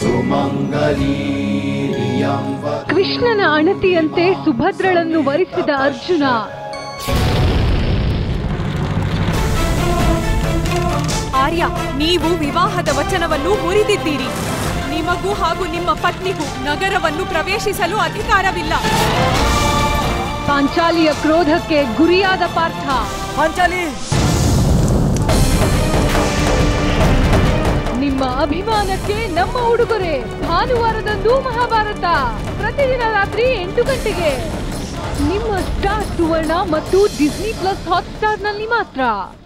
सुमङ्गलीरियं व ಕೃಷ್ಣನ ಅಣತಿಯಂತೆ ಸುಭದ್ರಳನ್ನು ವರಿಸಿದ ಅರ್ಜುನ ಆರ್ಯ ನೀವು ವಿವಾಹದ ವಚನವನ್ನು ಮುರಿದಿದ್ದೀರಿ ನಿಮಗೂ ಹಾಗೂ ನಿಮ್ಮ ಪತ್ನಿಗೂ ನಗರವನ್ನು ಪ್ರವೇಶಿಸಲು ಅಧಿಕಾರವಿಲ್ಲ ಪಾಂಚಾಲಿಯ ಕ್ರೋಧಕ್ಕೆ ಗುರಿಯಾದ ಪಾರ್ಥ ಪಾಂಚಾಲಿ ನಿಮ್ಮ ಅಭಿಮಾನಕ್ಕೆ ನಮ್ಮ ಉಡುಗೊರೆ ಭಾನುವಾರದಂದು ಮಹಾಭಾರತ ಪ್ರತಿದಿನ ರಾತ್ರಿ ಎಂಟು ಗಂಟೆಗೆ ನಿಮ್ಮ ಸ್ಟಾರ್ ಸುವರ್ಣ ಮತ್ತು ಡಿಸ್ನಿ ಪ್ಲಸ್ ಹಾಟ್ ಸ್ಟಾರ್ನಲ್ಲಿ ಮಾತ್ರ